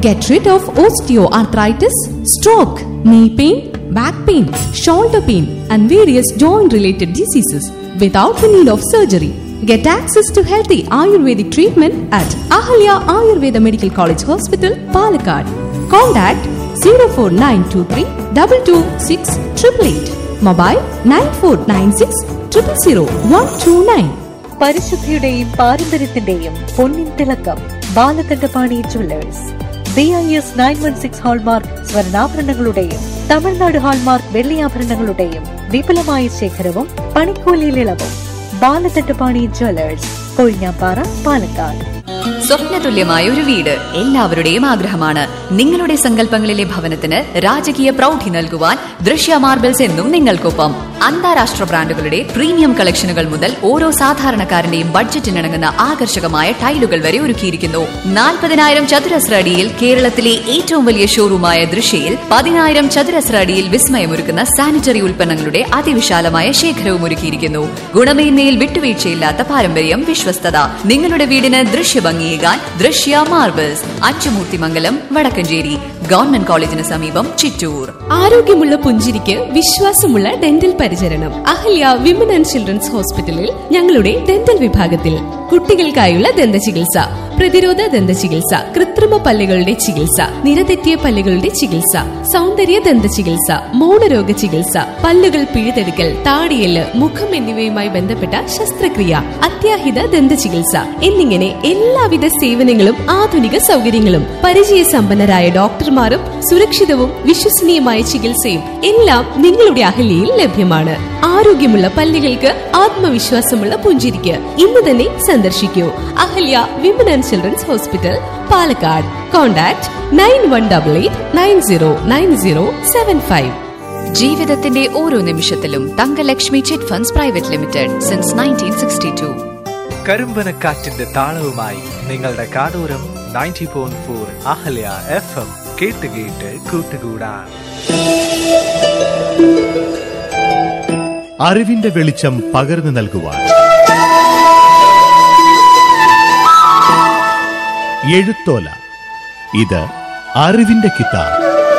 Get rid of osteoarthritis, stroke, knee pain, back pain, shoulder pain, and various joint related diseases without the need of surgery. Get access to healthy Ayurvedic treatment at Ahalya Ayurveda Medical College Hospital, Palakkad. Contact 04923 226 888. Mobile 9496 000 129. പരിശുദ്ധിയുടെയും പാരമ്പര്യത്തിന്റെയും പൊന്നിൻ തിളക്കം Balakandapani jewellers B I S nine one six hallmark സ്വർണ്ണാഭരണങ്ങളുടെയും Tamil Nadu hallmark വെള്ളിയാഭരണങ്ങളുടെയും വിപുലമായ ശേഖരവും പണിക്കൂലിയിൽ ഇളവും ബാലകണ്ഠപാണി ജുവല്ലേഴ്സ് കൊഴിഞ്ഞാപ്പാറ പാലക്കാട് സ്വപ്നതുല്യമായ ഒരു വീട് എല്ലാവരുടെയും ആഗ്രഹമാണ് നിങ്ങളുടെ സങ്കല്പങ്ങളിലെ ഭവനത്തിന് രാജകീയ പ്രൗഢി നൽകുവാൻ ദൃശ്യ മാർബിൾസ് എന്നും നിങ്ങൾക്കൊപ്പം അന്താരാഷ്ട്ര ബ്രാൻഡുകളുടെ പ്രീമിയം കളക്ഷനുകൾ മുതൽ ഓരോ സാധാരണക്കാരന്റെയും ബഡ്ജറ്റിനിണങ്ങുന്ന ആകർഷകമായ ടൈലുകൾ വരെ ഒരുക്കിയിരിക്കുന്നു നാൽപ്പതിനായിരം ചതുരശ്ര അടിയിൽ കേരളത്തിലെ ഏറ്റവും വലിയ ഷോറൂമായ ദൃശ്യയിൽ പതിനായിരം ചതുരശ്ര അടിയിൽ വിസ്മയമൊരുക്കുന്ന സാനിറ്ററി ഉൽപ്പന്നങ്ങളുടെ അതിവിശാലമായ ശേഖരവും ഒരുക്കിയിരിക്കുന്നു ഗുണമേന്മയിൽ വിട്ടുവീഴ്ചയില്ലാത്ത പാരമ്പര്യം വിശ്വസ്തത നിങ്ങളുടെ വീടിന് ദൃശ്യഭംഗിയേകാൻ ദൃശ്യ മാർബിൾസ് അച്ചുമൂർത്തിമംഗലം വടക്കഞ്ചേരി ഗവൺമെന്റ് കോളേജിന് സമീപം ചിറ്റൂർ ആരോഗ്യമുള്ള പുഞ്ചിരിക്ക് വിശ്വാസമുള്ള ഡെന്റൽ പരിചരണം അഹല്യ വിമൻ ആൻഡ് ചിൽഡ്രൻസ് ഹോസ്പിറ്റലിൽ ഞങ്ങളുടെ ഡെന്റൽ വിഭാഗത്തിൽ കുട്ടികൾക്കായുള്ള ദന്ത ചികിത്സ പ്രതിരോധ ദന്ത ചികിത്സ കൃത്രിമ പല്ലുകളുടെ ചികിത്സ നിരതെറ്റിയ പല്ലുകളുടെ ചികിത്സ സൗന്ദര്യ ദന്ത ചികിത്സ മൗനരോഗ ചികിത്സ പല്ലുകൾ പിഴുതെടുക്കൽ താടിയല് മുഖം എന്നിവയുമായി ബന്ധപ്പെട്ട ശസ്ത്രക്രിയ അത്യാഹിത ദന്ത ചികിത്സ എന്നിങ്ങനെ എല്ലാവിധ സേവനങ്ങളും ആധുനിക സൗകര്യങ്ങളും പരിചയസമ്പന്നരായ ഡോക്ടർമാരും സുരക്ഷിതവും വിശ്വസനീയമായ ചികിത്സയും എല്ലാം നിങ്ങളുടെ അഹല്യയിൽ ലഭ്യമാണ് ആരോഗ്യമുള്ള പല്ലുകൾക്ക് ആത്മവിശ്വാസമുള്ള പുഞ്ചിരിക്ക് ഇന്ന് തന്നെ സന്ദർശിക്കൂ Ahalya women and children's hospital Palakkad contact nine one double eight nine zero nine zero seven five ജീവിതത്തിന്റെ ഓരോ നിമിഷത്തിലും Thangalakshmi chit funds private limited since nineteen sixty two കരിമ്പനക്കാറ്റിന്റെ താളവുമായി നിങ്ങളുടെ കാതോരം ninety point four Ahalya F M കേട്ട് കേട്ട് കൂട്ടുകൂടാൻ അറിവിന്റെ വെളിച്ചം പകർന്നു നൽകുവാൻ എഴുത്തോല ഇത് അറിവിന്റെ കിതാബ്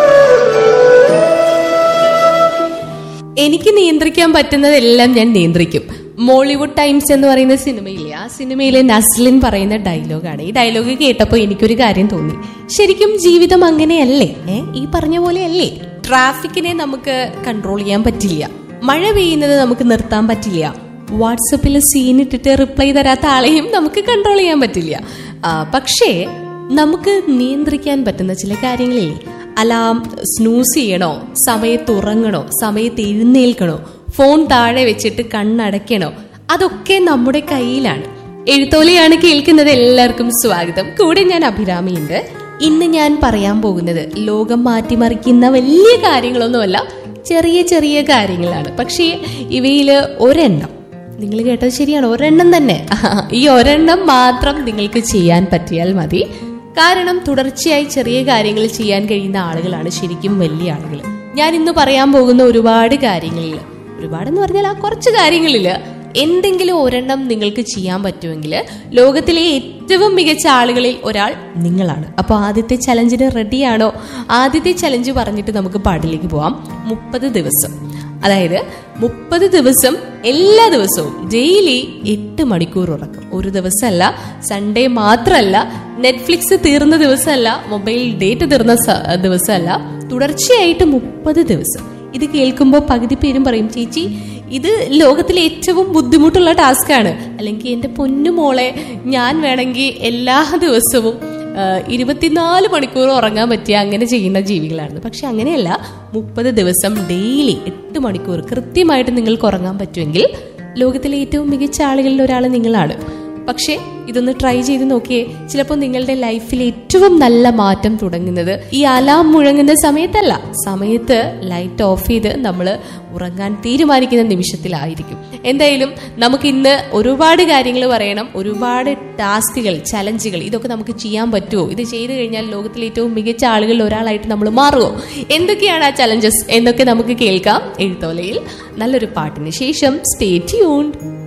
എനിക്ക് നിയന്ത്രിക്കാൻ പറ്റുന്നതെല്ലാം ഞാൻ നിയന്ത്രിക്കും മോളിവുഡ് ടൈംസ് എന്ന് പറയുന്ന സിനിമയില്ലേ ആ സിനിമയിലെ നസ്ലിൻ പറയുന്ന ഡയലോഗാണ് ഈ ഡയലോഗ് കേട്ടപ്പോൾ എനിക്കൊരു കാര്യം തോന്നി ശരിക്കും ജീവിതം അങ്ങനെയല്ലേ ഏ ഈ പറഞ്ഞ പോലെയല്ലേ ട്രാഫിക്കിനെ നമുക്ക് കൺട്രോൾ ചെയ്യാൻ പറ്റില്ല മഴ പെയ്യുന്നത് നമുക്ക് നിർത്താൻ പറ്റില്ല വാട്സപ്പിൽ സീൻ ഇട്ടിട്ട് റിപ്ലൈ തരാത്ത ആളെയും നമുക്ക് കൺട്രോൾ ചെയ്യാൻ പറ്റില്ല ആ, പക്ഷേ നമുക്ക് നിയന്ത്രിക്കാൻ പറ്റുന്ന ചില കാര്യങ്ങളില്ലേ അലാം സ്നൂസ് ചെയ്യണോ സമയത്ത് ഉറങ്ങണോ സമയത്ത് എഴുന്നേൽക്കണോ ഫോൺ താഴെ വെച്ചിട്ട് കണ്ണടയ്ക്കണോ അതൊക്കെ നമ്മുടെ കയ്യിലാണ് എഴുത്തോലയാണ് കേൾക്കുന്നത് എല്ലാവർക്കും സ്വാഗതം കൂടെ ഞാൻ അഭിരാമിയുണ്ട് ഇന്ന് ഞാൻ പറയാൻ പോകുന്നത് ലോകം മാറ്റിമറിക്കുന്ന വലിയ കാര്യങ്ങളൊന്നുമല്ല ചെറിയ ചെറിയ കാര്യങ്ങളാണ് പക്ഷേ ഇവയിൽ ഒരെണ്ണം നിങ്ങൾ കേട്ടത് ശരിയാണ് ഒരെണ്ണം തന്നെ ഈ ഒരെണ്ണം മാത്രം നിങ്ങൾക്ക് ചെയ്യാൻ പറ്റിയാൽ മതി കാരണം തുടർച്ചയായി ചെറിയ കാര്യങ്ങൾ ചെയ്യാൻ കഴിയുന്ന ആളുകളാണ് ശരിക്കും വലിയ ആളുകൾ ഞാൻ ഇന്ന് പറയാൻ പോകുന്ന ഒരുപാട് കാര്യങ്ങളിൽ ഒരുപാടെന്ന് പറഞ്ഞാൽ ആ കുറച്ച് കാര്യങ്ങളിൽ എന്തെങ്കിലും ഒരെണ്ണം നിങ്ങൾക്ക് ചെയ്യാൻ പറ്റുമെങ്കിൽ ലോകത്തിലെ ഏറ്റവും മികച്ച ആളുകളിൽ ഒരാൾ നിങ്ങളാണ് അപ്പോൾ ആദ്യത്തെ ചലഞ്ചിന് റെഡിയാണോ ആദ്യത്തെ ചലഞ്ച് പറഞ്ഞിട്ട് നമുക്ക് പാട്ടിലേക്ക് പോവാം മുപ്പത് ദിവസം അതായത് മുപ്പത് ദിവസം എല്ലാ ദിവസവും ഡെയിലി എട്ട് മണിക്കൂർ ഉറക്കം ഒരു ദിവസമല്ല സൺഡേ മാത്രമല്ല നെറ്റ്ഫ്ലിക്സ് തീർന്ന ദിവസമല്ല മൊബൈൽ ഡേറ്റ് തീർന്ന സ- ദിവസമല്ല തുടർച്ചയായിട്ട് മുപ്പത് ദിവസം ഇത് കേൾക്കുമ്പോൾ പകുതി പേരും പറയും ചേച്ചി ഇത് ലോകത്തിലെ ഏറ്റവും ബുദ്ധിമുട്ടുള്ള ടാസ്ക്കാണ് അല്ലെങ്കിൽ എൻ്റെ പൊന്നു മോളെ ഞാൻ വേണമെങ്കിൽ എല്ലാ ദിവസവും ആ, ഇരുപത്തിനാല് മണിക്കൂർ ഉറങ്ങാൻ പറ്റിയ അങ്ങനെ ചെയ്യുന്ന ജീവികളാണ് പക്ഷെ അങ്ങനെയല്ല മുപ്പത് ദിവസം ഡെയിലി എട്ട് മണിക്കൂർ കൃത്യമായിട്ട് നിങ്ങൾക്ക് ഉറങ്ങാൻ പറ്റുമെങ്കിൽ ലോകത്തിലെ ഏറ്റവും മികച്ച ആളുകളിൽ ഒരാൾ നിങ്ങളാണ് പക്ഷേ ഇതൊന്ന് ട്രൈ ചെയ്ത് നോക്കിയേ ചിലപ്പോൾ നിങ്ങളുടെ ലൈഫിൽ ഏറ്റവും നല്ല മാറ്റം തുടങ്ങുന്നത് ഈ അലാം മുഴങ്ങുന്ന സമയത്തല്ല സമയത്ത് ലൈറ്റ് ഓഫ് ചെയ്ത് നമ്മൾ ഉറങ്ങാൻ തീരുമാനിക്കുന്ന നിമിഷത്തിലായിരിക്കും എന്തായാലും നമുക്ക് ഇന്ന് ഒരുപാട് കാര്യങ്ങൾ പറയണം ഒരുപാട് ടാസ്കുകൾ ചലഞ്ചുകൾ ഇതൊക്കെ നമുക്ക് ചെയ്യാൻ പറ്റുമോ ഇത് ചെയ്തു കഴിഞ്ഞാൽ ലോകത്തിലെ ഏറ്റവും മികച്ച ആളുകളിൽ ഒരാളായിട്ട് നമ്മൾ മാറുമോ എന്തൊക്കെയാണ് ആ ചലഞ്ചസ് എന്നൊക്കെ നമുക്ക് കേൾക്കാം എഴുത്തോലയിൽ നല്ലൊരു പാട്ടിന് ശേഷം സ്റ്റേ ട്യൂൺഡ്